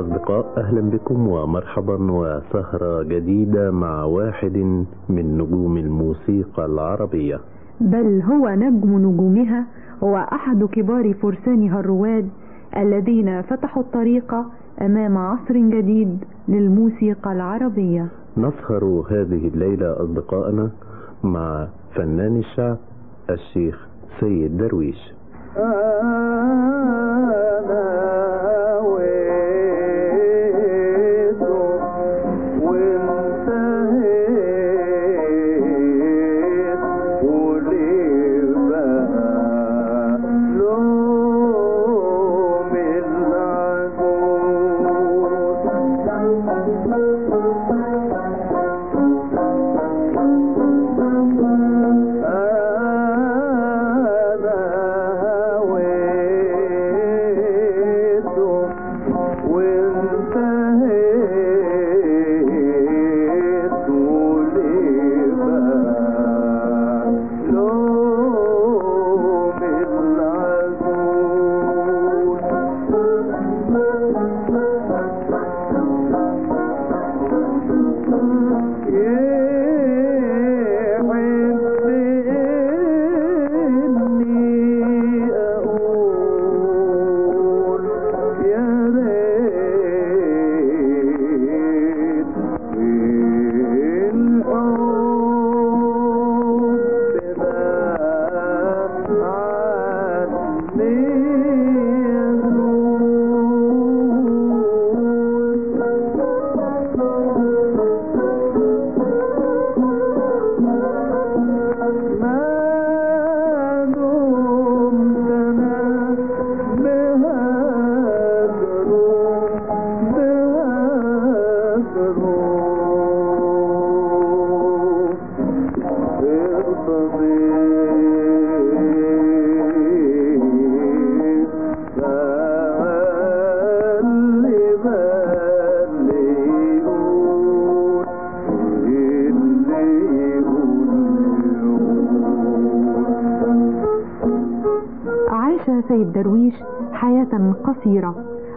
الأصدقاء أهلا بكم ومرحبا وسهرة جديدة مع واحد من نجوم الموسيقى العربية بل هو نجم نجومها هو أحد كبار فرسانها الرواد الذين فتحوا الطريق أمام عصر جديد للموسيقى العربية نسهر هذه الليلة أصدقائنا مع فنان الشعب الشيخ سيد درويش عاش سيد درويش حياة قصيرة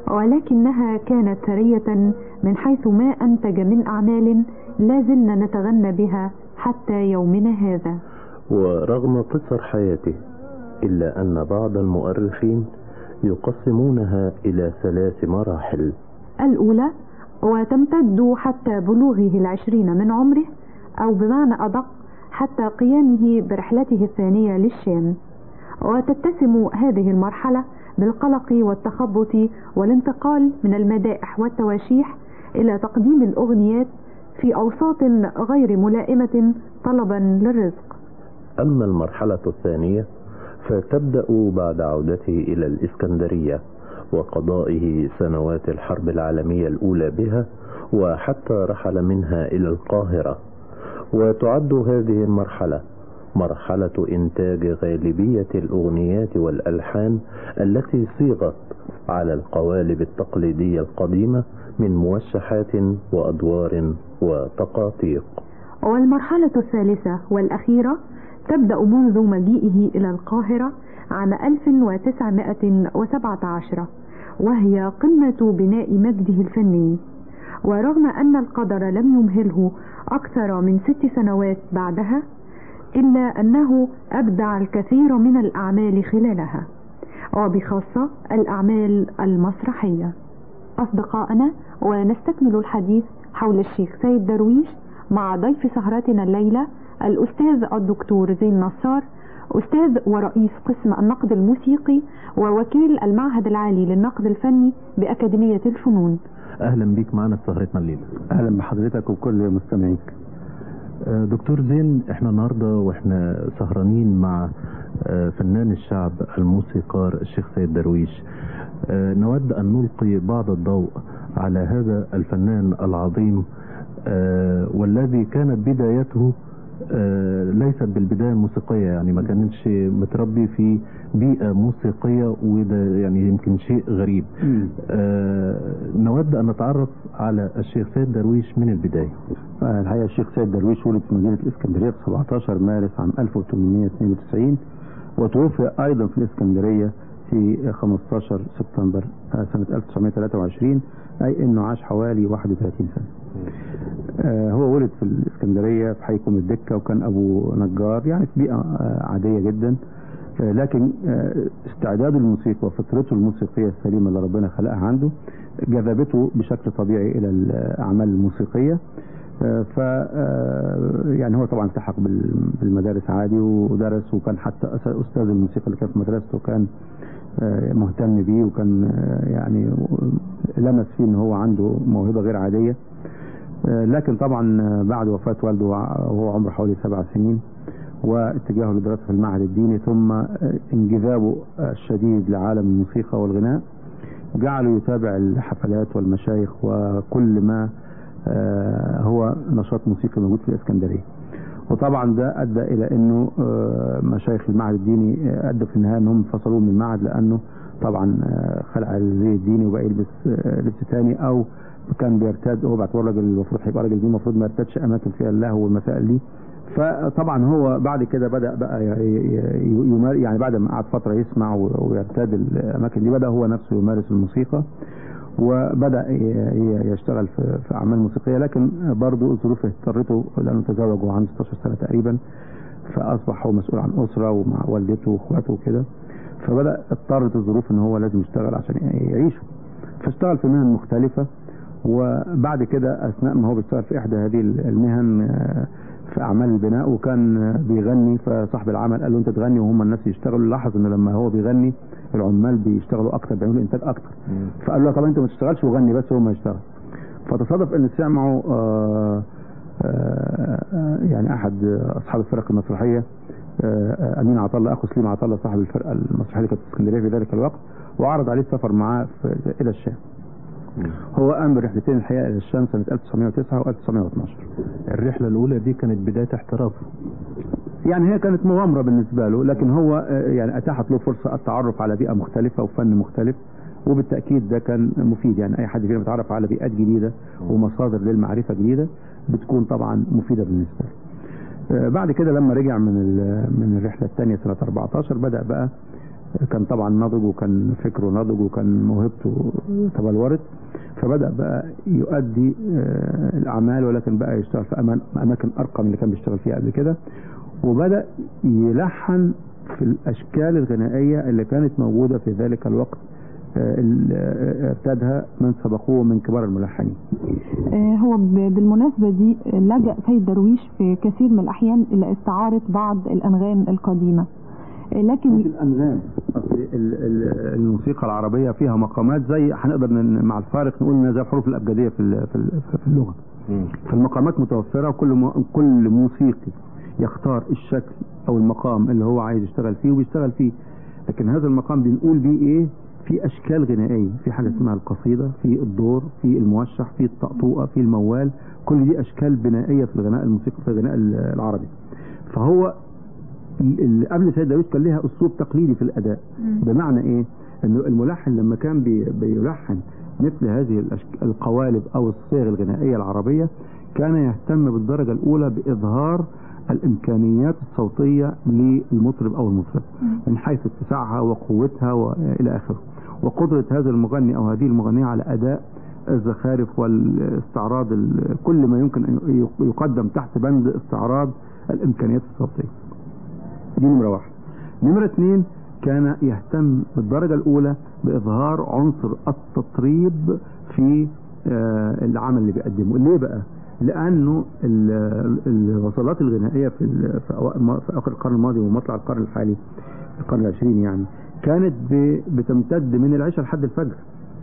ولكنها كانت ثرية من حيث ما أنتج من أعمال لا زلنا نتغنى بها حتى يومنا هذا ورغم قصر حياته إلا أن بعض المؤرخين يقسمونها إلى ثلاث مراحل الأولى وتمتد حتى بلوغه العشرين من عمره أو بمعنى أدق حتى قيامه برحلته الثانية للشام وتتسم هذه المرحلة بالقلق والتخبط والانتقال من المدائح والتواشيح إلى تقديم الأغنيات في أوساط غير ملائمة طلبا للرزق أما المرحلة الثانية فتبدأ بعد عودته إلى الإسكندرية وقضائه سنوات الحرب العالمية الأولى بها وحتى رحل منها إلى القاهرة وتعد هذه المرحلة مرحلة إنتاج غالبية الأغنيات والألحان التي صيغت على القوالب التقليدية القديمة من موشحات وأدوار وتقاطيق والمرحلة الثالثة والأخيرة تبدأ منذ مجيئه إلى القاهرة عام 1917 وهي قمة بناء مجده الفني ورغم أن القدر لم يمهله أكثر من ست سنوات بعدها إلا أنه أبدع الكثير من الأعمال خلالها وبخاصة الأعمال المسرحية أصدقائنا ونستكمل الحديث حول الشيخ سيد درويش مع ضيف سهرتنا الليلة الأستاذ الدكتور زين نصار أستاذ ورئيس قسم النقد الموسيقي ووكيل المعهد العالي للنقد الفني بأكاديمية الفنون أهلا بيك معنا في سهرتنا الليلة اهلا بحضرتك وكل مستمعيك آه، دكتور زين احنا النهاردة واحنا سهرانين مع آه، فنان الشعب الموسيقار الشيخ سيد درويش آه، نود أن نلقي بعض الضوء على هذا الفنان العظيم آه، والذي كانت بدايته آه، ليست بالبداية الموسيقية يعني ما كانش متربي في بيئة موسيقية وده يعني يمكن شيء غريب آه، نود أن نتعرف على الشيخ سيد درويش من البداية الحقيقة الشيخ سيد درويش ولد في مدينة الإسكندرية في 17 مارس عام 1892 وتوفي أيضا في الإسكندرية في في 15 سبتمبر آه، سنة 1923 أي أنه عاش حوالي 31 سنة آه، هو ولد في الإسكندرية في حي كوم الدكة وكان أبوه نجار يعني في بيئة آه، عادية جدا آه، لكن آه، استعداده للموسيقى وفطرته الموسيقية السليمة اللي ربنا خلقها عنده جذبته بشكل طبيعي إلى الأعمال الموسيقية آه، ف آه، يعني هو طبعا التحق بال- بالمدارس عادي ودرس وكان حتى أس- أستاذ الموسيقى اللي كان في مدرسته كان آه، مهتم بيه وكان آه، يعني لمس فيه ان هو عنده موهبة غير عادية آه، لكن طبعا آه، بعد وفاة والده وهو عمره حوالي سبع سنين واتجاهه للدراسة في المعهد الديني ثم آه، انجذابه الشديد لعالم الموسيقى والغناء جعله يتابع الحفلات والمشايخ وكل ما آه، هو نشاط موسيقي موجود في الإسكندرية وطبعا ده ادى الى انه آه، مشايخ المعهد الديني آه، ادى في النهايه انهم فصلوه من المعهد لانه طبعا آه، خلع الزي الديني وبقى يلبس آه، لبس ثاني او كان بيرتاد هو باعتبار راجل المفروض هيبقى راجل دين المفروض ما يرتادش اماكن فيها اللهو والمسائل دي فطبعا هو بعد كده بدا بقى ي- ي- يمار يعني بعد ما قعد فتره يسمع و- ويرتاد الاماكن دي بدا هو نفسه يمارس الموسيقى وبدا ي- ي- يشتغل في في اعمال موسيقيه لكن برضه الظروف اضطرته لانه تزوج وهو عنده 16 سنه تقريبا فاصبح هو مسؤول عن اسره ومع والدته واخواته وكده فبدا اضطرت الظروف ان هو لازم يشتغل عشان يعيش فاشتغل في مهن مختلفه وبعد كده اثناء ما هو بيشتغل في احدى هذه المهن آه، في اعمال البناء وكان آه، بيغني فصاحب العمل قال له انت تغني وهم الناس يشتغلوا لاحظ ان لما هو بيغني العمال بيشتغلوا اكتر بيعملوا انتاج اكتر فقال له طب انت ما تشتغلش وغني بس هو ما يشتغل فتصادف ان سمعوا آه، آه، آه، يعني احد اصحاب الفرق المسرحيه آه، آه، امين عطله الله اخو سليم عطله الله صاحب الفرقه المسرحيه اللي كانت في اسكندريه في ذلك الوقت وعرض عليه السفر معاه في- الى الشام هو قام برحلتين الحقيقه الى الشام سنه 1909 و 1912 الرحلة الأولى دي كانت بداية احترافه يعني هي كانت مغامرة بالنسبة له لكن هو آه، يعني أتاحت له فرصة التعرف على بيئة مختلفة وفن مختلف وبالتأكيد ده كان مفيد يعني أي حد فينا بيتعرف على بيئات جديدة ومصادر للمعرفة جديدة بتكون طبعا مفيدة بالنسبة له آه، بعد كده لما رجع من ال- من الرحلة الثانية سنة 14 بدأ بقى كان طبعا نضج وكان فكره نضج وكان موهبته تبلورت فبدأ بقى يؤدي آه، الأعمال ولكن بقى يشتغل في أمان- أماكن أرقى من اللي كان بيشتغل فيها قبل كده وبدأ يلحن في الأشكال الغنائية اللي كانت موجودة في ذلك الوقت آه، اللي آه، ارتادها من سبقوه من كبار الملحنين آه، هو ب- بالمناسبة دي آه، لجأ سيد درويش في كثير من الأحيان إلى استعارة بعض الأنغام القديمة آه، لكن الأنغام أصل ال- ال- الموسيقى العربية فيها مقامات زي هنقدر ن- مع الفارق نقول إنها زي الحروف الأبجدية في ال- في ال- في اللغة فالمقامات متوفرة وكل م... كل موسيقي يختار الشكل او المقام اللي هو عايز يشتغل فيه وبيشتغل فيه لكن هذا المقام بنقول بيه ايه في اشكال غنائيه في حاجه اسمها القصيده في الدور في الموشح في الطقطوقه في الموال كل دي اشكال بنائيه في الغناء الموسيقي في الغناء العربي فهو اللي قبل سيد داوود كان لها اسلوب تقليدي في الاداء بمعنى ايه انه الملحن لما كان بي بيلحن مثل هذه الأشك... القوالب او الصيغ الغنائيه العربيه كان يهتم بالدرجه الاولى باظهار الامكانيات الصوتيه للمطرب او المطرب من حيث اتساعها وقوتها والى اخره وقدره هذا المغني او هذه المغنيه على اداء الزخارف والاستعراض ال- كل ما يمكن ان يقدم تحت بند استعراض الامكانيات الصوتيه دي نمرة واحد نمرة اثنين كان يهتم بالدرجة الأولى بإظهار عنصر التطريب في آه، العمل اللي بيقدمه ليه بقى؟ لأنه ال- الوصلات الغنائية في ال- في أوا- في آخر القرن الماضي ومطلع القرن الحالي القرن العشرين يعني كانت ب- بتمتد من العشاء لحد الفجر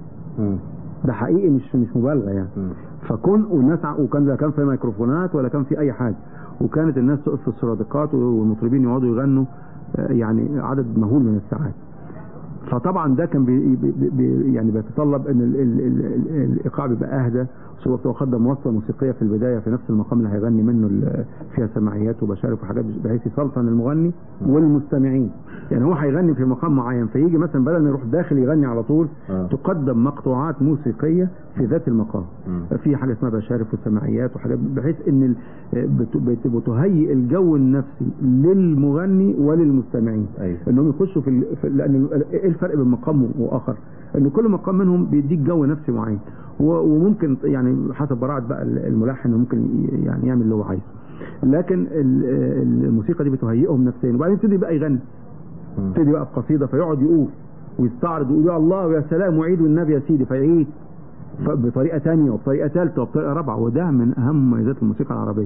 ده حقيقي مش مش مبالغه يعني فكون والناس ع- وكان لا كان في ميكروفونات ولا كان في اي حاجه وكانت الناس تقف في السرادقات والمطربين يقعدوا يغنوا آه، يعني عدد مهول من الساعات فطبعا ده كان بي بي بي يعني بيتطلب ان ال ال ال ال الايقاع بيبقى اهدى سواء تقدم وصله موسيقيه في البدايه في نفس المقام اللي هيغني منه ال- فيها سماعيات وبشارف وحاجات بحيث يسلطن المغني والمستمعين يعني هو هيغني في مقام معين فيجي مثلا بدل ما يروح داخل يغني على طول آه. تقدم مقطوعات موسيقيه في ذات المقام مم. في حاجه اسمها بشارف وسماعيات وحاجات بحيث ان ال- بت- بت- بتهيئ الجو النفسي للمغني وللمستمعين أيوة. انهم يخشوا في, ال... في لان ال- الف الفرق بين مقام واخر ان كل مقام منهم بيديك جو نفسي معين و- وممكن يعني حسب براعه بقى الملحن ممكن ي- يعني يعمل اللي هو عايزه لكن ال- الموسيقى دي بتهيئهم نفسيا وبعدين يبتدي بقى يغني يبتدي بقى بقصيده فيقعد يقول ويستعرض ويقول يا الله ويا سلام وعيد والنبي يا سيدي فيعيد ف- بطريقه ثانيه وبطريقه ثالثه وبطريقه رابعه وده من اهم مميزات الموسيقى العربيه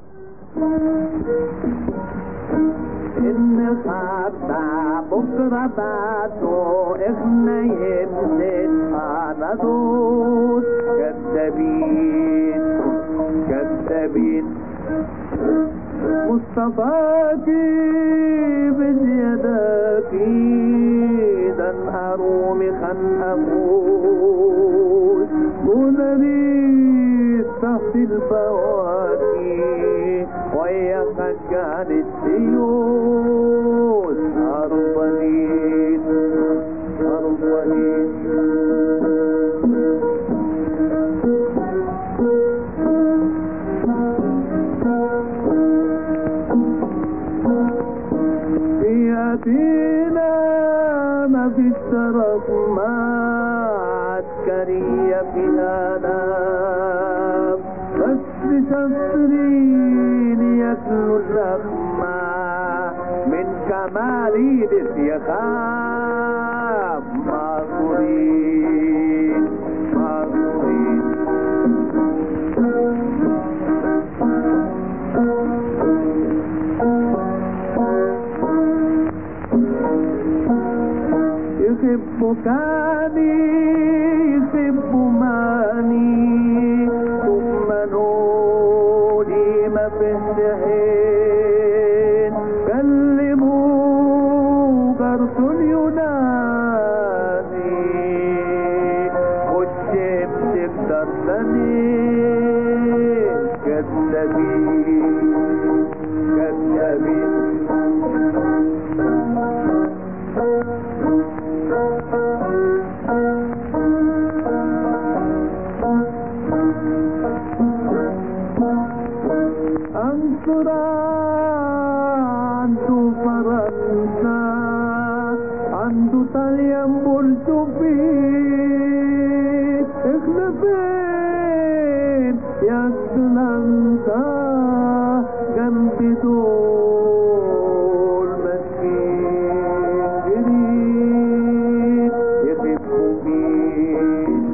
إن خطا بكرة بعده إحنا يمسك على دوس كذابين كذابين مصطفاكي بزيادتي ده الهرومي خنقوس ونريد تحت الفواكه ويا خجال السيوس أرضلين أرضلين في أثينا ما في السرق ما عسكرية في الآلاف بس شاطرين ياكلوا اللحمة من كمال يخاف معصورين معصورين يحب كاني يحب ماني ثم نولي ما فيه حين كلموا قرص ينادي والشيب تقدر تنين كذابين كذابين أنصرا عنده فرنسا عنده طليان برتوفيل احنا فين يا سلامتا جنب دول مسكين يحبوا مين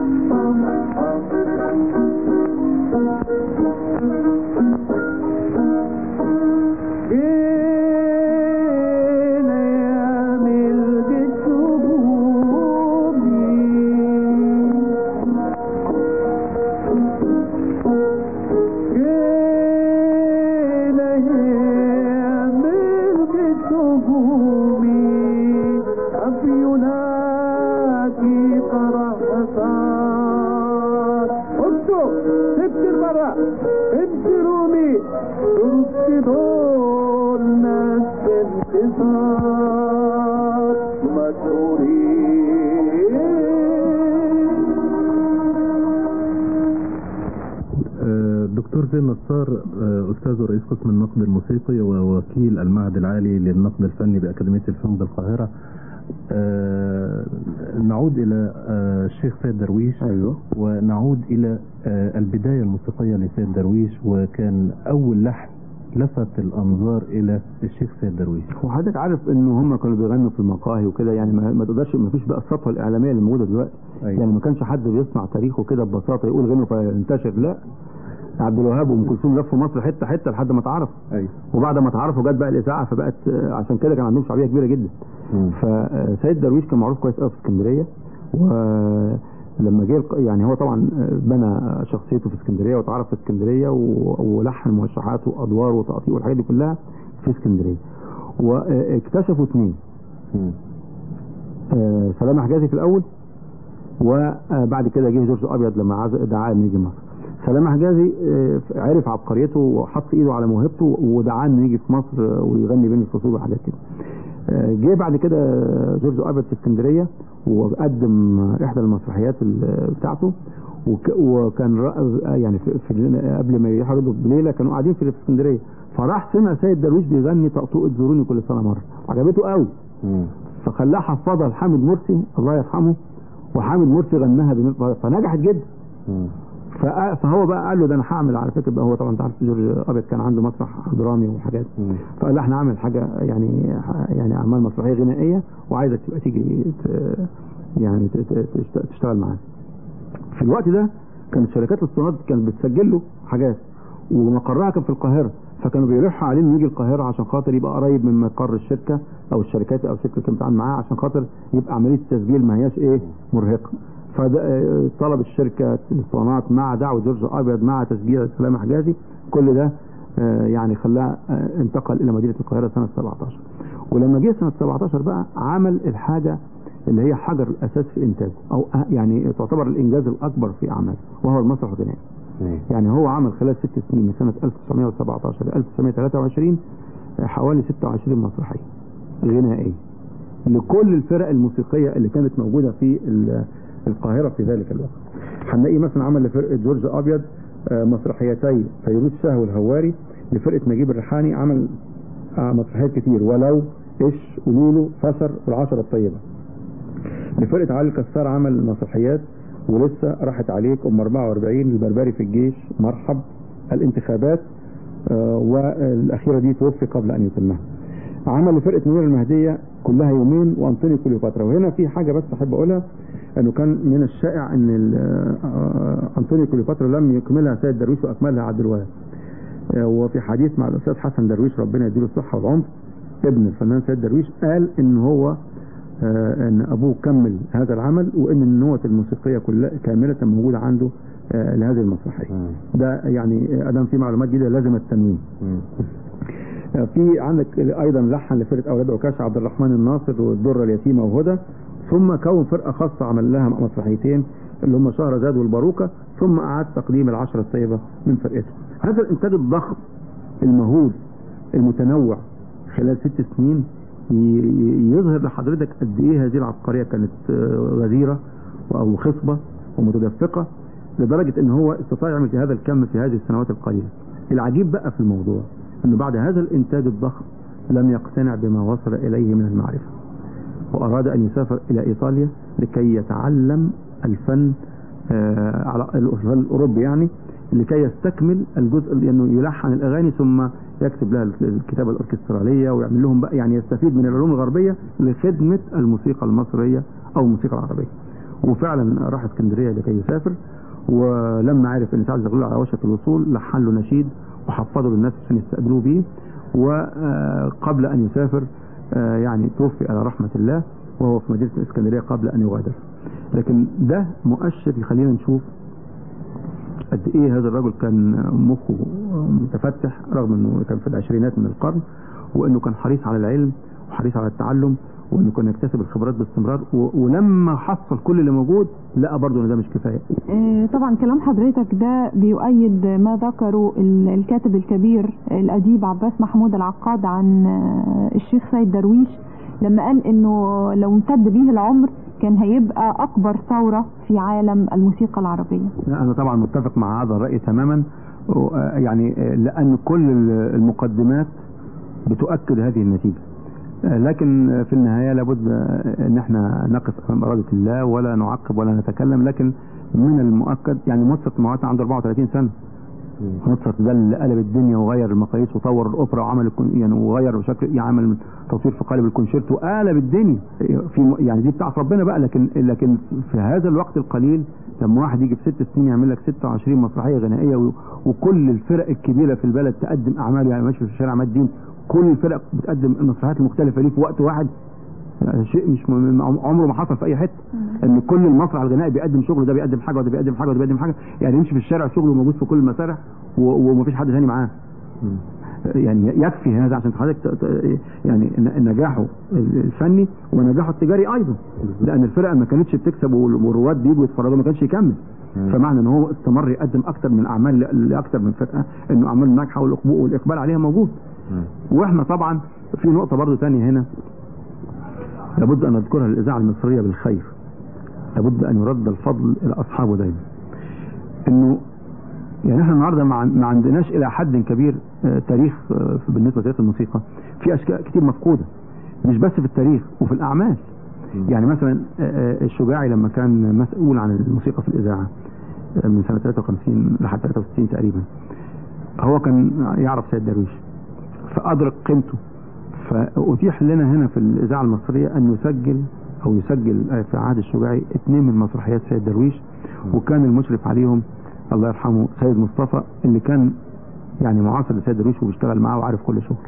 جينا يا ملك الشهور جينا يا ملك الشهور أفيوناتي قرحتان اكتب ابتر برا ابتر رومي ترسي دول ناس بانتصار مسؤولين آه، دكتور زين نصار آه، أستاذ ورئيس قسم النقد الموسيقي ووكيل المعهد العالي للنقد الفني بأكاديمية الفن بالقاهرة آه، نعود إلى آه، الشيخ سيد درويش ايوه ونعود إلى آه، البداية الموسيقية لسيد درويش وكان أول لحن لفت الأنظار إلى الشيخ سيد درويش وحضرتك عارف ان هم كانوا بيغنوا في المقاهي وكده يعني ما, ما تقدرش ما فيش بقى السطوه الاعلاميه اللي موجوده دلوقتي أيوة. يعني ما كانش حد بيصنع تاريخه كده ببساطه يقول غنوا فينتشر لا عبد الوهاب وام كلثوم لفوا مصر حته حته لحد ما اتعرف أيوة. وبعد ما اتعرفوا جت بقى الاذاعه فبقت آه، عشان كده كان عندهم شعبيه كبيره جدا فسيد درويش كان معروف كويس قوي في اسكندريه ولما جه الق- يعني هو طبعا بنى شخصيته في اسكندريه واتعرف في اسكندريه و- ولحن موشحات وادوار وتقاطيع والحاجات دي كلها في اسكندريه واكتشفوا اثنين آه، سلام حجازي في الاول وبعد كده جه جورج ابيض لما عز- دعاه انه يجي مصر سلام حجازي آه، عرف عبقريته وحط ايده على موهبته ودعاه انه يجي في مصر آه، ويغني بين الفصول وحاجات كده آه، جه بعد كده جورج ابيض في اسكندريه وقدم احدى المسرحيات ال- بتاعته وك وكان رأ- يعني في في قبل ما يحضروا بليله كانوا قاعدين في في اسكندريه فراح سمع سيد درويش بيغني طقطوقة زوروني كل سنه مره عجبته قوي فخلاها حفظها لحامد مرسي الله يرحمه وحامد مرسي غناها بمثل فنجحت جدا فق- فهو بقى قال له ده انا هعمل على فكره بقى هو طبعا انت عارف جورج ابيض كان عنده مسرح درامي وحاجات فقال له احنا هعمل حاجه يعني يعني اعمال مسرحيه غنائيه وعايزك تبقى تيجي ت- يعني ت- ت- تشت- تشتغل معانا في الوقت ده كانت شركات الصناعات كانت بتسجل له حاجات ومقرها كان في القاهره فكانوا بيلحوا عليه انه يجي القاهره عشان خاطر يبقى قريب من مقر الشركه او الشركات او الشركه اللي كان بيتعامل معاها عشان خاطر يبقى عمليه التسجيل ما هياش ايه مرهقه فطلب الشركه الاسطوانات مع دعوه جورج ابيض مع تسجيل سلام حجازي كل ده آه، يعني خلاه آه، انتقل الى مدينه القاهره سنه 17 ولما جه سنه 17 بقى عمل الحاجه اللي هي حجر الاساس في انتاجه او آه، يعني تعتبر الانجاز الاكبر في اعماله وهو المسرح الغنائي يعني هو عمل خلال ست سنين من سنة 1917 ل 1923 حوالي 26 مسرحية غنائية لكل الفرق الموسيقية اللي كانت موجودة في ال- القاهرة في ذلك الوقت هنلاقي مثلا عمل لفرقة جورج أبيض آه، مسرحيتي فيروز شاه والهواري لفرقة نجيب الريحاني عمل آه، مسرحيات كتير ولو إيش ولولو فسر والعشرة الطيبة لفرقة علي الكسار عمل مسرحيات ولسه راحت عليك ام 44 البربري في الجيش مرحب الانتخابات آه، والاخيره دي توفي قبل ان يتمها عمل لفرقه منير المهديه كلها يومين وانطونيو كليوباترا وهنا في حاجه بس احب اقولها انه كان من الشائع ان ال- آه، انطونيو كليوباترا لم يكملها سيد درويش واكملها عبد الوهاب آه، وفي حديث مع الاستاذ حسن درويش ربنا يديله الصحه والعمر ابن الفنان سيد درويش قال ان هو آه، ان ابوه كمل هذا العمل وان النوت الموسيقيه كلها كامله موجوده عنده آه، لهذه المسرحيه ده يعني ادم في معلومات جديده لازم التنوين آه، في عندك ايضا لحن لفرقه اولاد عكاش عبد الرحمن الناصر والدره اليتيمه وهدى ثم كون فرقه خاصه عمل لها مسرحيتين اللي هم شهرزاد والباروكه ثم اعاد تقديم العشره الطيبه من فرقته هذا الانتاج الضخم المهول المتنوع خلال ست سنين ي- ي- يظهر لحضرتك قد ايه هذه العبقريه كانت آه، غزيره او خصبه ومتدفقه لدرجه ان هو استطاع يعمل هذا الكم في هذه السنوات القليله. العجيب بقى في الموضوع انه بعد هذا الانتاج الضخم لم يقتنع بما وصل اليه من المعرفه. واراد ان يسافر الى ايطاليا لكي يتعلم الفن آه، على الفن الاوروبي يعني لكي يستكمل الجزء لانه يلحن الاغاني ثم يكتب لها الكتابه الاوركستراليه ويعمل لهم بقى يعني يستفيد من العلوم الغربيه لخدمه الموسيقى المصريه او الموسيقى العربيه. وفعلا راح اسكندريه لكي يسافر ولما عرف ان سعد زغلول على وشك الوصول لحن له نشيد وحفظه للناس عشان يستقبلوه بيه وقبل ان يسافر آه، يعني توفي على رحمه الله وهو في مدينه الاسكندريه قبل ان يغادر. لكن ده مؤشر يخلينا نشوف قد ايه هذا الرجل كان مخه متفتح رغم انه كان في العشرينات من القرن وانه كان حريص على العلم وحريص على التعلم وانه كان يكتسب الخبرات باستمرار و- ولما حصل كل اللي موجود لقى برضه ان ده مش كفايه آه، طبعا كلام حضرتك ده بيؤيد ما ذكره ال- الكاتب الكبير الأديب عباس محمود العقاد عن آه، الشيخ سيد درويش لما قال انه لو امتد به العمر كان هيبقى اكبر ثورة في عالم الموسيقى العربية انا طبعا متفق مع هذا الراي تماما و- يعني لان كل المقدمات بتؤكد هذه النتيجه لكن في النهايه لابد ان احنا نقف امام اراده الله ولا نعقب ولا نتكلم لكن من المؤكد يعني موتسارت موات عنده 34 سنه موتسارت ده اللي قلب الدنيا وغير المقاييس وطور الاوبرا وعمل الكون يعني وغير بشكل يعمل تطوير في قالب الكونشيرتو قلب الدنيا في م- يعني دي بتاعت ربنا بقى لكن لكن في هذا الوقت القليل لما واحد يجي في ست سنين يعمل لك 26 مسرحيه غنائيه و- وكل الفرق الكبيره في البلد تقدم اعمال يعني ماشي في الشارع عماد الدين كل الفرق بتقدم المسرحيات المختلفه ليه في وقت واحد يعني شيء مش م- عمره ما حصل في اي حته ان كل المسرح الغنائي بيقدم شغل ده بيقدم حاجه وده بيقدم حاجه وده بيقدم حاجه يعني يمشي في الشارع شغله موجود في كل المسارح و- ومفيش حد ثاني معاه يعني يكفي هذا عشان حضرتك ت- ت- يعني ن- نجاحه الفني ونجاحه التجاري ايضا لان الفرقه ما كانتش بتكسب وال- والرواد بيجوا يتفرجوا ما كانش يكمل فمعنى ان هو استمر يقدم اكتر من اعمال ل- لاكتر من فرقه انه اعمال ناجحه والإقبال- والاقبال عليها موجود واحنا طبعا في نقطه برضو ثانيه هنا لابد ان نذكرها للاذاعه المصريه بالخير لابد ان يرد الفضل الى اصحابه دايما انه يعني احنا النهارده ما عن- ما عندناش الى حد كبير آه، تاريخ آه، بالنسبه لتاريخ الموسيقى في اشياء كتير مفقوده مش بس في التاريخ وفي الاعمال يعني مثلا آه، آه، الشجاعي لما كان مسؤول عن الموسيقى في الاذاعه آه، من سنه 53 لحد 63 تقريبا هو كان يعرف سيد درويش فادرك قيمته فاتيح لنا هنا في الاذاعه المصريه ان نسجل او يسجل آه، في عهد الشجاعي اثنين من مسرحيات سيد درويش وكان المشرف عليهم الله يرحمه سيد مصطفى اللي كان يعني معاصر لسيد درويش وبيشتغل معاه وعارف كل شغل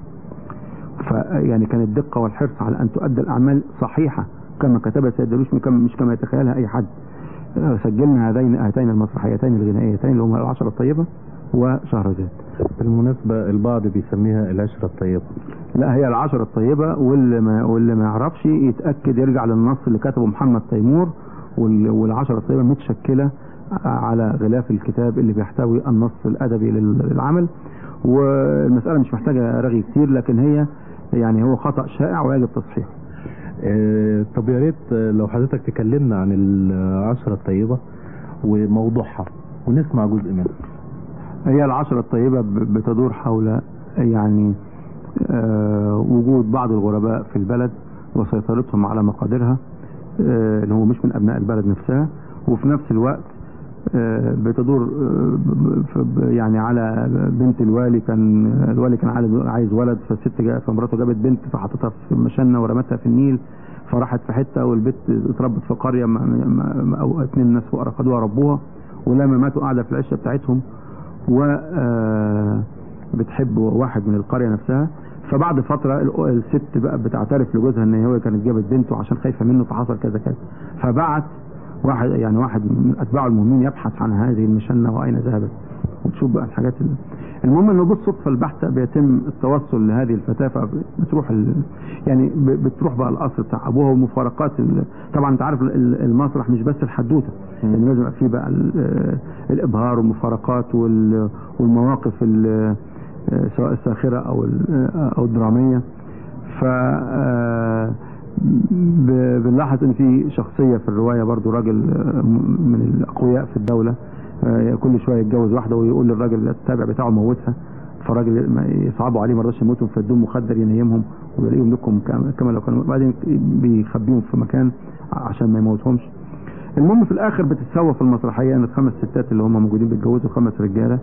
فيعني كان الدقة والحرص على أن تؤدى الأعمال صحيحة كما كتبها سيد درويش مش كما- مش كما يتخيلها أي حد آه، سجلنا هذين هاتين المسرحيتين الغنائيتين اللي هما العشرة الطيبة وشهرزاد بالمناسبة البعض بيسميها العشرة الطيبة لا هي العشرة الطيبة واللي ما واللي ما يعرفش يتأكد يرجع للنص اللي كتبه محمد تيمور وال- والعشرة الطيبة متشكلة على غلاف الكتاب اللي بيحتوي النص الأدبي لل- للعمل والمسألة مش محتاجة رغي كتير لكن هي يعني هو خطأ شائع ويجب تصحيحه آه، طب يا ريت آه، لو حضرتك تكلمنا عن العشرة الطيبة وموضوعها ونسمع جزء منها هي العشرة الطيبة ب- بتدور حول يعني آه، وجود بعض الغرباء في البلد وسيطرتهم على مقادرها آه، اللي هو مش من أبناء البلد نفسها وفي نفس الوقت آه، بتدور آه، ب- ب- ب- يعني على بنت الوالي كان الوالي كان عايز- عايز ولد فالست جا- فمراته جابت بنت فحطتها في مشنة ورمتها في النيل فراحت في حته والبنت اتربت في قريه ما ما ما او اتنين ناس فقراء خدوها ربوها ولما ماتوا قاعده في العشه بتاعتهم و آه، بتحب واحد من القريه نفسها فبعد فتره ال- الست بقى بتعترف لجوزها ان هي كانت جابت بنته عشان خايفه منه فحصل كذا كذا فبعت واحد يعني واحد من اتباعه المهمين يبحث عن هذه المشنه واين ذهبت وتشوف بقى الحاجات اللي المهم انه بالصدفه البحته بيتم التوصل لهذه الفتاه فبتروح ال... يعني ب- بتروح بقى القصر بتاع ابوها والمفارقات ال... طبعا انت عارف ال- المسرح مش بس الحدوته يعني لازم يبقى فيه بقى ال... الابهار والمفارقات وال... والمواقف ال... سواء الساخره او ال... او الدراميه ف آه، ب- بنلاحظ ان في شخصيه في الروايه برضو راجل آه، م- من الاقوياء في الدوله آه، كل شويه يتجوز واحده ويقول للراجل التابع بتاعه موتها فالراجل ما يصعبوا عليه ما رضاش يموتهم فيدوهم مخدر ينيمهم ويلاقيهم لكم كما كما لو كانوا بعدين بيخبيهم في مكان عشان ما يموتهمش المهم في الاخر بتتسوى في المسرحيه ان الخمس ستات اللي هم موجودين بيتجوزوا خمس رجاله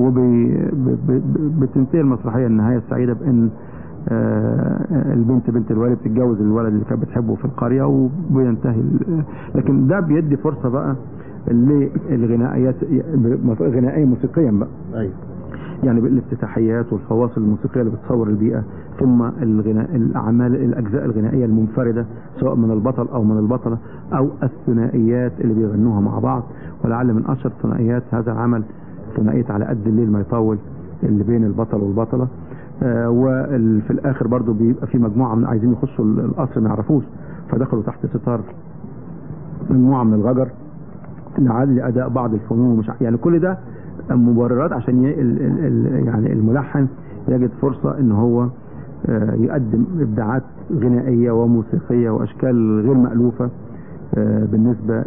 وبتنتهي المسرحيه النهايه السعيده بان آه، البنت بنت الوالد بتتجوز الولد اللي كانت بتحبه في القريه وبينتهي ال- لكن ده بيدي فرصه بقى للغنائيات غنائيه موسيقيا بقى ايوه يعني بالافتتاحيات والفواصل الموسيقيه اللي بتصور البيئه ثم الغناء الاعمال الاجزاء الغنائيه المنفرده سواء من البطل او من البطله او الثنائيات اللي بيغنوها مع بعض ولعل من اشهر ثنائيات هذا العمل ثنائيه على قد الليل ما يطول اللي بين البطل والبطله آه وفي الاخر برضو بيبقى في مجموعه من عايزين يخشوا القصر ما يعرفوش فدخلوا تحت ستار مجموعه من الغجر لعل لاداء بعض الفنون ومش ع- يعني كل ده مبررات عشان ي... ال... ال... ال... يعني الملحن يجد فرصه ان هو آه، يقدم ابداعات غنائيه وموسيقيه واشكال غير مالوفه آه، بالنسبه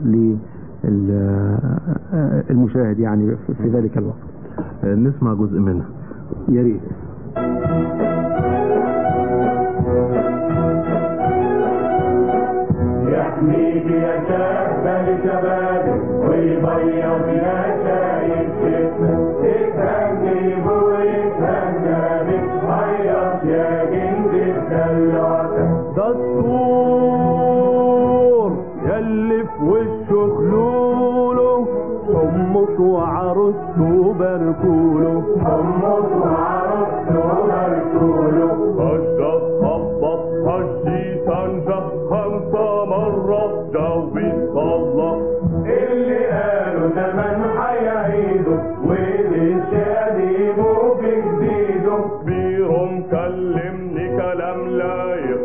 للمشاهد يعني في- في ذلك الوقت آه، نسمع جزء منها يا ريت يحميك يا شاب لشبابك ويبيض يا شايب شفنا تتهني ويتهنى بك عيط يا جند الدلوعتك دستور يلي في وشه خلوله حمص وعروسته بركوله حمص وعروسته بركوله هجت خبط هجي تنجح خمسة مرة جوي صلح اللي قالوا زمان هيعيدوا ومش قديمه بجديده بيرم كلمني كلام لايق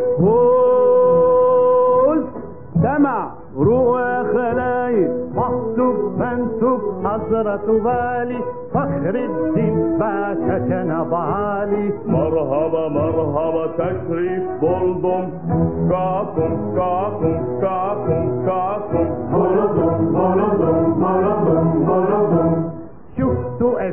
فوز سمع روى خلايق محسوب منسوب حضرة غالي فخر الدين باشا جنب عالي مرحبا مرحبا تشريف بلدم كعكم كعكم كعكم كعكم بلدم بلدم بلدم بلدم شفتوا افندي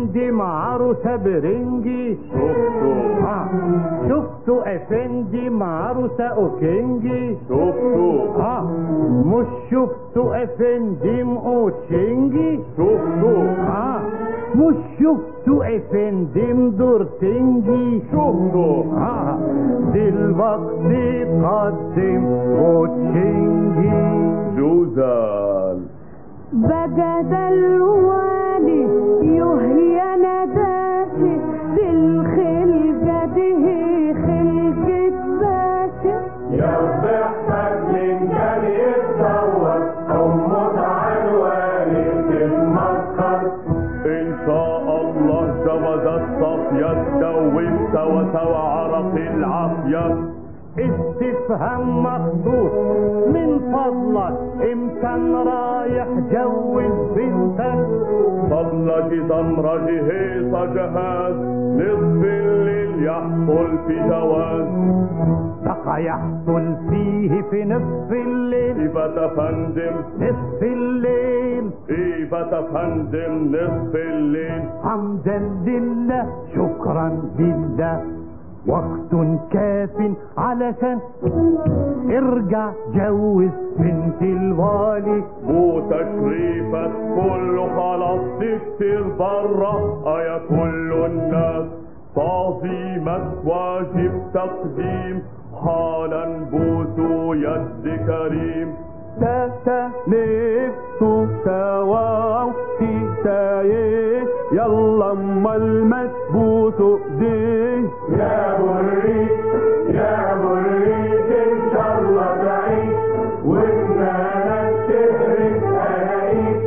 افندم عروسة برنجي شفته ها شفتوا افندم عروسة اوكينجي شفته ها مش شفتوا افندم اوتشنجي شفته ها مش شفتوا افندم دورتنجي شفته ها دلوقتي قدم اوتشنجي جوزال بقى دلوالي يهي نداسي بالخلقة دي خلقة باسي يصبحك من كان يتصور أمك عنواني تتمسخر إن شاء الله جوزت صافية تدوب سوا سوا عرق العافية استفهام مخصوص من فضلك امتى رايح جوز بنتك صلى زمرة هيص جهاز نصف الليل يحصل في جواز بقى يحصل فيه في نصف الليل إيفا تفندم نصف الليل إيفا تفندم نصف الليل حمدا لله شكرا لله وقت كاف علشان ارجع جوز بنت الوالي مو تشريفك كله خلاص تكتر برا أيا كل الناس تعظيمك واجب تقديم حالا بوسو يد كريم تاتا نفتو تواو تيتايه يلا اما المسبوس ايديه يا مريد يا مريد ان شاء الله بعيد واسنانك تهرس انايك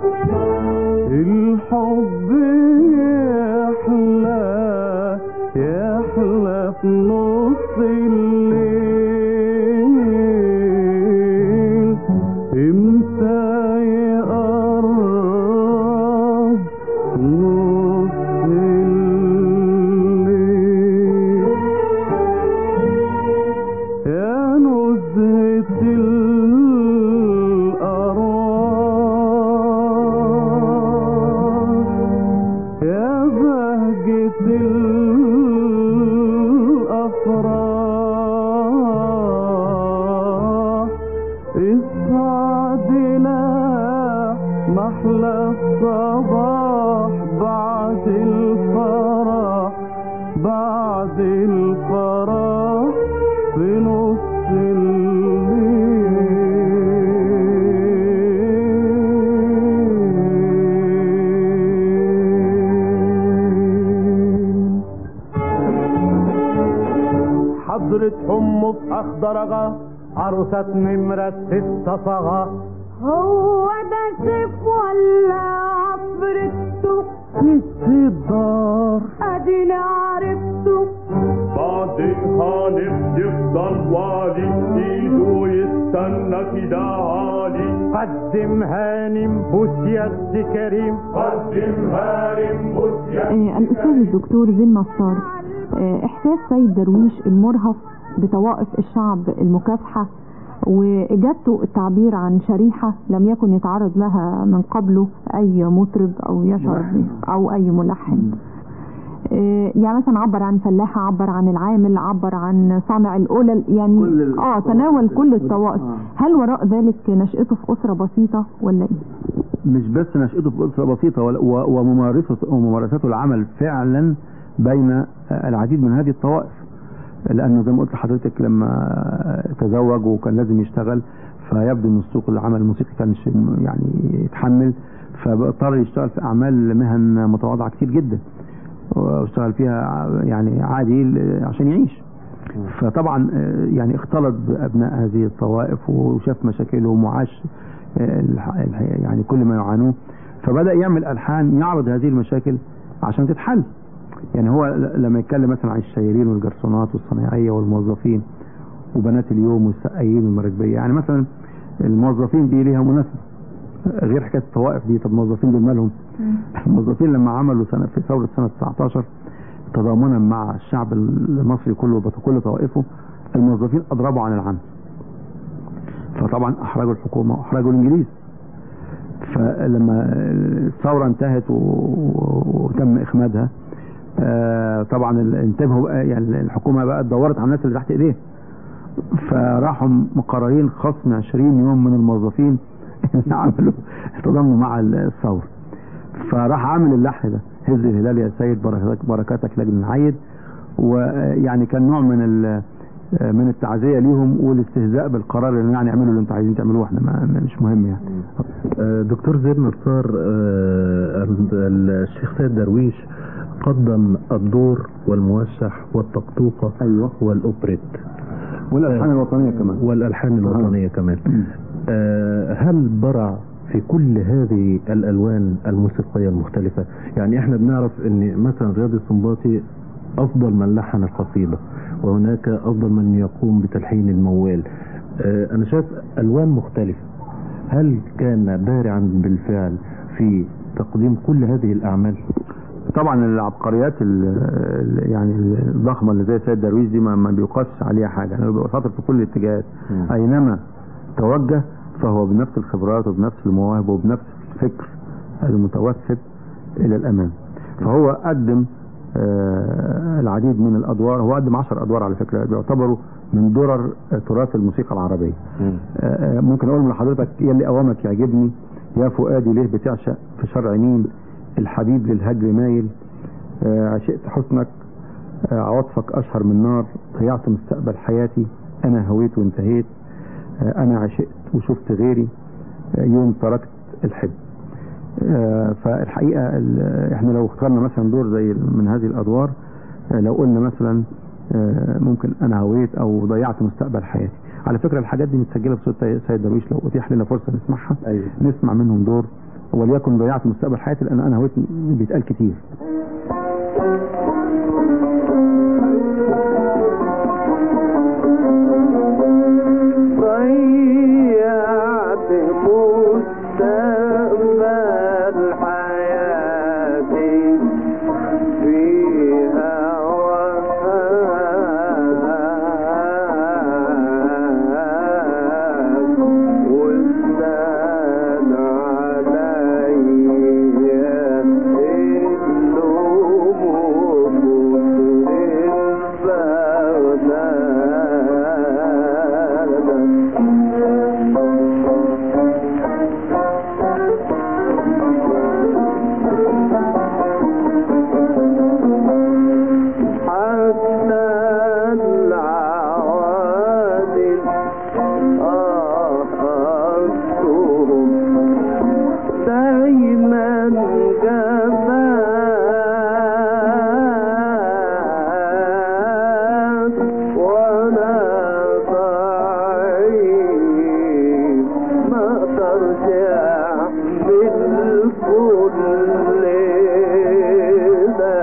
الحب يحلى يحلى في نص الليل امتى يقرب نص الليل يا نزهة الأرواح يا بهجة الأفراح السعد لا محلى الصباح بعد الفرح بعد الفرح في نص الليل حضرة حمص أخضرغة عروسة نمرة ستة صغة هو ده سيف ولا عفرته ست الدار اديني عرفته بعدين هانف يفضل والي ايده يستنى كده عالي قدم هانم بوس يد كريم قدم هارم مسيا آه، الأستاذ الدكتور زين نصار آه، إحساس سيد درويش المرهف بطوائف الشعب المكافحة وإجابته التعبير عن شريحة لم يكن يتعرض لها من قبله أي مطرب أو يشعر به أو أي ملحن آه، يعني مثلا عبر عن فلاحة عبر عن العامل عبر عن صانع القلل يعني كل ال- اه تناول كل الطوائف آه. هل وراء ذلك نشأته في أسرة بسيطة ولا إيه؟ مش بس نشأته في أسرة بسيطة ولا- و- وممارسة وممارسته العمل فعلا بين العديد من هذه الطوائف لأنه زي ما قلت لحضرتك لما تزوج وكان لازم يشتغل فيبدو أن السوق العمل الموسيقي كانش يعني يتحمل فاضطر يشتغل في أعمال مهن متواضعة كتير جدا واشتغل فيها يعني عادي عشان يعيش فطبعا آه، يعني اختلط بابناء هذه الطوائف وشاف مشاكلهم وعاش آه، الح- الح- يعني كل ما يعانوه فبدا يعمل الحان يعرض هذه المشاكل عشان تتحل يعني هو ل- لما يتكلم مثلا عن الشايرين والجرسونات والصناعيه والموظفين وبنات اليوم والسقايين والمراكبيه يعني مثلا الموظفين دي ليها مناسبه غير حكايه الطوائف دي طب الموظفين دول مالهم الموظفين لما عملوا سنه في ثوره سنه 19 تضامنا مع الشعب المصري كله بكل طوائفه الموظفين اضربوا عن العمل فطبعا احرجوا الحكومه واحرجوا الانجليز فلما الثورة انتهت و- و- وتم إخمادها آه، طبعا ال- انتبهوا بقى يعني الحكومة بقى دورت على الناس اللي تحت إيديها فراحوا مقررين خصم 20 يوم من الموظفين اللي عملوا تضامنوا مع الثورة فراح عامل اللحن ده هز الهلال يا سيد بركاتك, بركاتك لجن العيد ويعني كان نوع من ال- من التعزية ليهم والاستهزاء بالقرار اللي يعني اعملوا اللي انتوا عايزين تعملوه احنا ما مش مهم يعني آه، دكتور زيد نصار آه، ال- الشيخ سيد درويش قدم الدور والموشح والطقطوقة ايوه والأوبريت والالحان الوطنية كمان والألحان الوطنية كمان آه، هل برع في كل هذه الألوان الموسيقية المختلفة يعني احنا بنعرف ان مثلا رياض السنباطي أفضل من لحن القصيدة وهناك أفضل من يقوم بتلحين الموال آه، أنا شايف ألوان مختلفة هل كان بارعا بالفعل في تقديم كل هذه الأعمال طبعا العبقريات ال- ال- يعني الضخمه اللي زي سيد درويش دي ما, ما بيقاس عليها حاجه يعني بيبقى شاطر في كل الاتجاهات مم. اينما توجه فهو بنفس الخبرات وبنفس المواهب وبنفس الفكر المتوسد الى الامام فهو قدم آه، العديد من الادوار هو قدم 10 ادوار على فكره بيعتبروا من درر تراث الموسيقى العربيه آه، آه، ممكن اقول لحضرتك يلي اوامك يعجبني يا فؤادي ليه بتعشق في شرع مين الحبيب للهجر مايل آه، عشقت حسنك آه، عواطفك اشهر من نار ضيعت مستقبل حياتي انا هويت وانتهيت آه، انا عشقت وشفت غيري آه، يوم تركت الحب آه، فالحقيقه ال- احنا لو اخترنا مثلا دور زي من هذه الادوار آه، لو قلنا مثلا آه، ممكن انا هويت او ضيعت مستقبل حياتي على فكره الحاجات دي متسجله بصوت سيد درويش لو اتيح لنا فرصه نسمعها أيوة. نسمع منهم دور وليكن ضيعت مستقبل حياتي لان انا هويت بيتقال كتير ضيعت مستقبل حياتي في هواك وازداد علي النوم البغداد حتى العوادل آخذتهم دايما جفاك وانا ضعيف ما ترجع من كل ده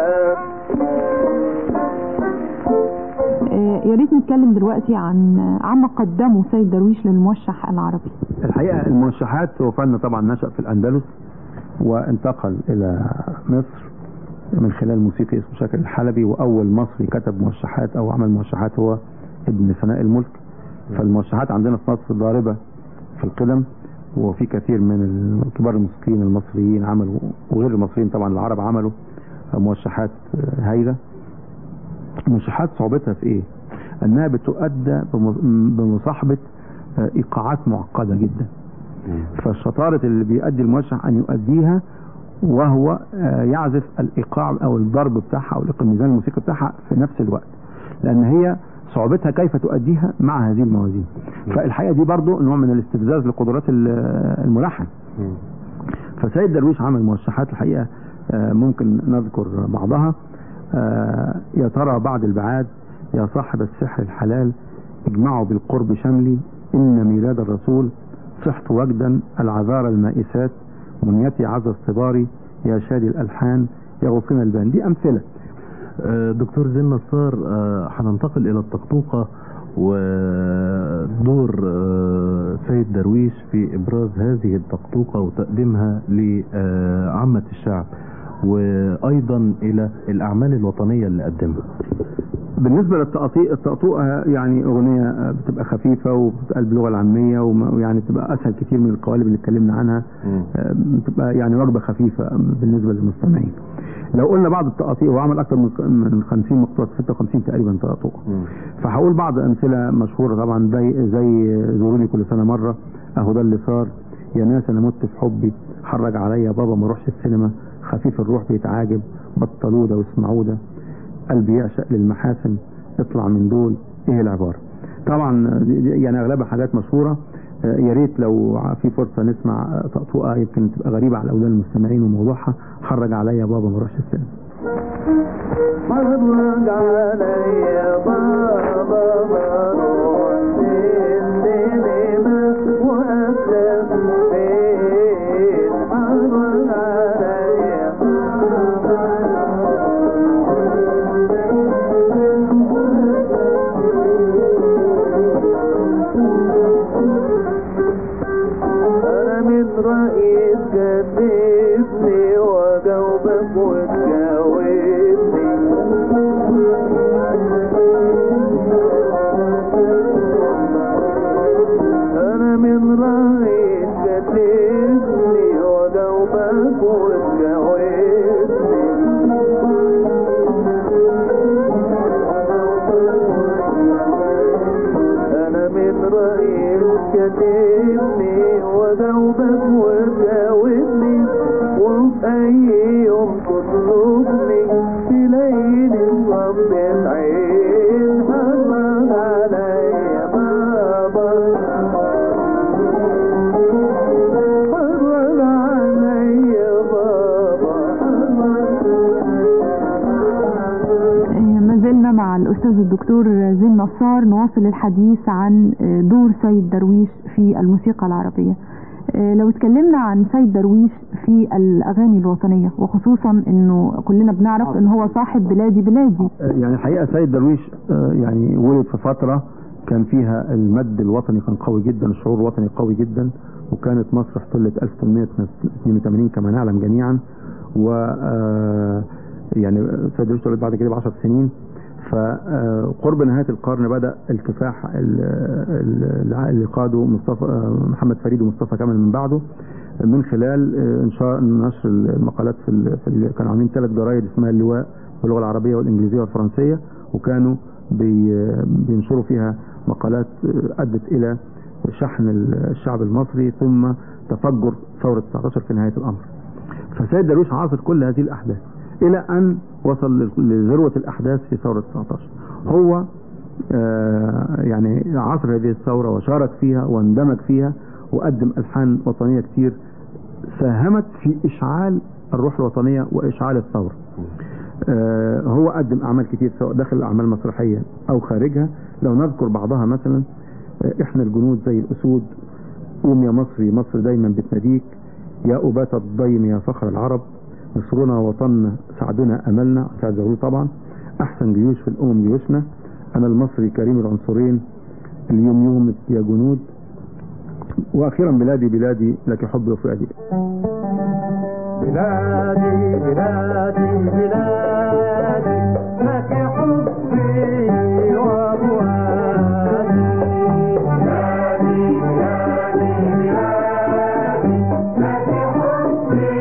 آه، يا ريت نتكلم دلوقتي عن عما قدمه سيد درويش للموشح العربي الحقيقه الموشحات هو فن طبعا نشا في الاندلس وانتقل الى مصر من خلال موسيقي اسمه شاكر الحلبي واول مصري كتب موشحات او عمل موشحات هو ابن سناء الملك فالموشحات عندنا في مصر ضاربه في القدم وفي كثير من كبار الموسيقيين المصريين عملوا وغير المصريين طبعا العرب عملوا موشحات هايله الموشحات صعوبتها في ايه؟ انها بتؤدى بم- بمصاحبه آه، ايقاعات معقده جدا فالشطارة اللي بيؤدي الموشح أن يؤديها وهو آه، يعزف الإيقاع أو الضرب بتاعها أو الميزان الموسيقي بتاعها في نفس الوقت لأن هي صعوبتها كيف تؤديها مع هذه الموازين فالحقيقة دي برضو نوع من الاستفزاز لقدرات ال- الملحن فسيد درويش عمل موشحات الحقيقة آه، ممكن نذكر بعضها آه، يا ترى بعد البعاد يا صاحب السحر الحلال اجمعوا بالقرب شملي إن ميلاد الرسول صحت وجدا العذار المائسات منيتي عز الصباري يا شادي الألحان يا غصن البان دي أمثلة آه، دكتور زين نصار آه، هننتقل الى الطقطوقة ودور آه، سيد درويش في ابراز هذه الطقطوقة وتقديمها لعامة الشعب وايضا الى الاعمال الوطنيه اللي قدمها بالنسبه للتقاطيع التقطوعه يعني اغنيه بتبقى خفيفه وبتتقال باللغه العاميه وما- ويعني بتبقى اسهل كتير من القوالب اللي اتكلمنا عنها آه، بتبقى يعني وجبه خفيفه بالنسبه للمستمعين لو قلنا بعض التقاطيع هو عمل اكثر من من 50 مقطوعه 56 تقريبا تقاطوع فهقول بعض امثله مشهوره طبعا زي زي زوروني كل سنه مره اهو ده اللي صار يا ناس انا مت في حبي حرج عليا بابا ما اروحش السينما خفيف الروح بيتعاجب بطلوا ده واسمعوا ده قلبي يعشق للمحاسن اطلع من دول ايه العباره طبعا دي- دي يعني اغلبها حاجات مشهوره آه، يا ريت لو في فرصه نسمع آه، طقطوقه يمكن تبقى غريبه على اولاد المستمعين وموضوعها حرج عليا بابا ما اروحش السينما حرج عليا بابا بروح السينما وأفلام فين حرج عليا أنا من رأيي تكذبني وأجاوبك وتجاوبني أنا من رأيي تكذبني وأجاوبك وتجاوبني أنا من رأيي تكلمني وجاوبك وتجاوبني وفي أي يوم تطلبني تلاقيني صبت عين حرج عليا بابا حرج عليا بابا آه، ما زلنا مع الأستاذ الدكتور زين نصار نواصل الحديث عن آه، دور سيد درويش في الموسيقى العربية آه، لو اتكلمنا عن سيد درويش في الأغاني الوطنية وخصوصا أنه كلنا بنعرف أنه هو صاحب بلادي بلادي يعني الحقيقه سيد درويش آه، يعني ولد في فتره كان فيها المد الوطني كان قوي جدا الشعور الوطني قوي جدا وكانت مصر احتلت 1882 كما نعلم جميعا و آه، يعني سيد درويش ولد بعد كده ب 10 سنين فقرب نهايه القرن بدا الكفاح ال- ال- اللي قاده مصطفى آه، محمد فريد ومصطفى كامل من بعده من خلال آه، انشاء نشر المقالات في, ال- في ال- كانوا عاملين ثلاث جرايد اسمها اللواء باللغه العربيه والانجليزيه والفرنسيه وكانوا بي بينشروا فيها مقالات آه، ادت الى شحن الشعب المصري ثم تفجر ثوره 19 في نهايه الامر. فسيد درويش عاصر كل هذه الاحداث الى ان وصل لل- لذروه الاحداث في ثوره 19 هو آه، يعني عصر هذه الثوره وشارك فيها واندمج فيها وقدم الحان وطنيه كتير ساهمت في اشعال الروح الوطنيه واشعال الثوره آه، هو قدم اعمال كتير سواء داخل الاعمال المسرحيه او خارجها لو نذكر بعضها مثلا آه، احنا الجنود زي الاسود قوم يا مصري مصر دايما بتناديك يا أبات الضيم يا فخر العرب مصرنا وطننا سعدنا أملنا سعد زغلول طبعا أحسن جيوش في الأمم جيوشنا أنا المصري كريم العنصرين اليوم يومك يا جنود وأخيرا بلادي بلادي لك حبي وفؤادي بلادي بلادي بلادي لك حبي وفؤادي بلادي بلادي بلادي لك حبي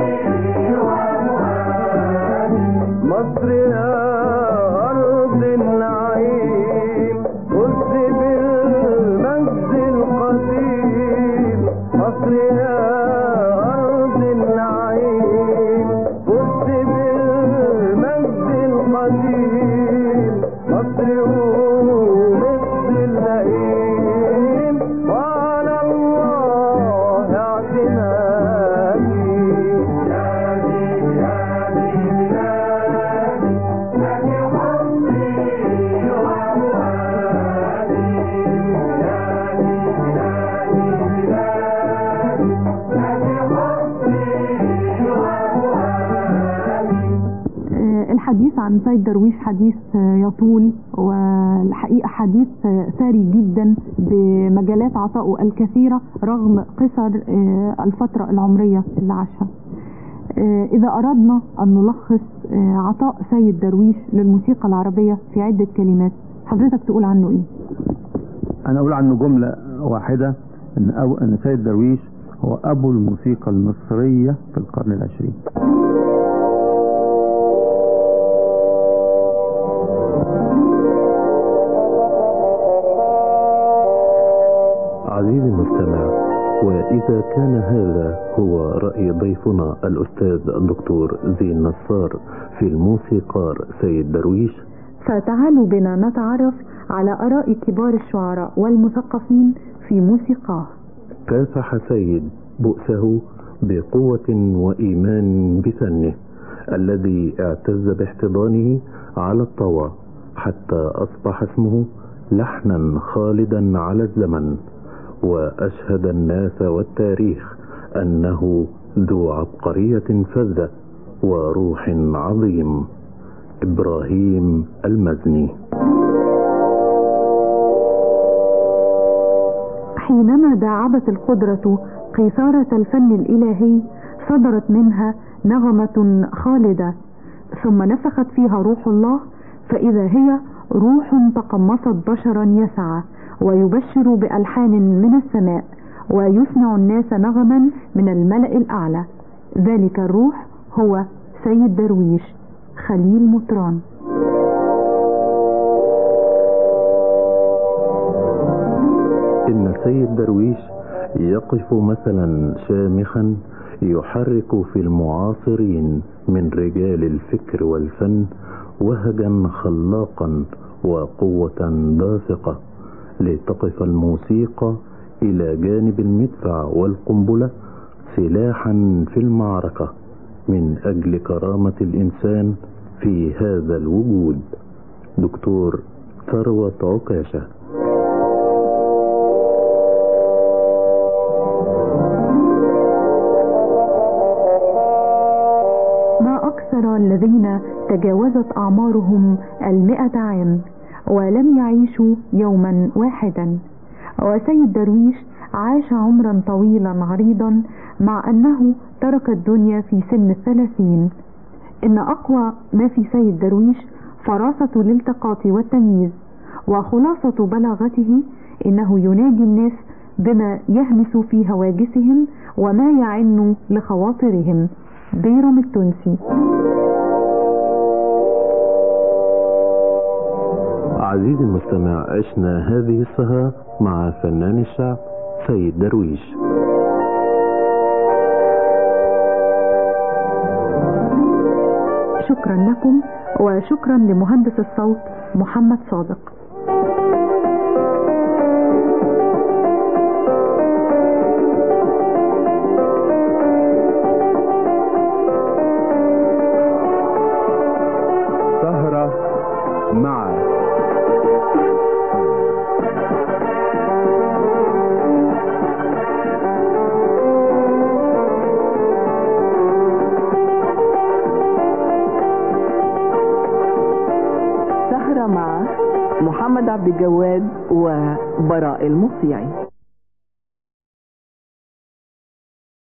وفؤادي مصر يا أرض النعيم فزت بالمجد القديم مصر يا أرض النعيم فزت بالمجد القديم مصر ومصر اللئيم وعلى الله اعتمادي بلادي بلادي بلادي لك حبي وفؤادي بلادي بلادي بلادي لك حبي وفؤادي آه، الحديث عن سيد درويش حديث آه، يطول والحقيقة حديث آه، ثري جدا بمجالات عطائه الكثيرة رغم قصر آه، الفترة العمرية اللي عاشها آه، إذا أردنا أن نلخص آه، عطاء سيد درويش للموسيقى العربية في عدة كلمات حضرتك تقول عنه إيه؟ انا اقول عنه جملة واحدة ان أو ان سيد درويش هو ابو الموسيقى المصرية في القرن العشرين عزيزي المستمع وإذا كان هذا هو رأي ضيفنا الأستاذ الدكتور زين نصار في الموسيقار سيد درويش فتعالوا بنا نتعرف على آراء كبار الشعراء والمثقفين في موسيقاه كافح سيد بؤسه بقوة وإيمان بفنه الذي اعتز باحتضانه على الطوى حتى أصبح اسمه لحنا خالدا على الزمن وأشهد الناس والتاريخ أنه ذو عبقرية فذة وروح عظيم إبراهيم المزني حينما داعبت القدرة قيثارة الفن الإلهي صدرت منها نغمة خالدة ثم نفخت فيها روح الله فإذا هي روح تقمصت بشرا يسعى ويبشر بألحان من السماء ويسمع الناس نغما من الملأ الأعلى ذلك الروح هو سيد درويش خليل مطران إن سيد درويش يقف مثلا شامخا يحرك في المعاصرين من رجال الفكر والفن وهجا خلاقا وقوة دافقة لتقف الموسيقى إلى جانب المدفع والقنبلة سلاحا في المعركة من أجل كرامة الإنسان في هذا الوجود دكتور ثروة عكاشة ما أكثر الذين تجاوزت أعمارهم المئة عام ولم يعيشوا يوما واحدا وسيد درويش عاش عمرا طويلا عريضا مع أنه ترك الدنيا في سن الثلاثين إن أقوى ما في سيد درويش فراسة الالتقاط والتمييز وخلاصة بلاغته إنه يناجي الناس بما يهمس في هواجسهم وما يعن لخواطرهم بيرم التونسي عزيزي المستمع عشنا هذه السهرة مع فنان الشعب سيد درويش شكرا لكم وشكرا لمهندس الصوت محمد صادق سهرة مع سهرة مع محمد عبد الجواد وبراء المطيعي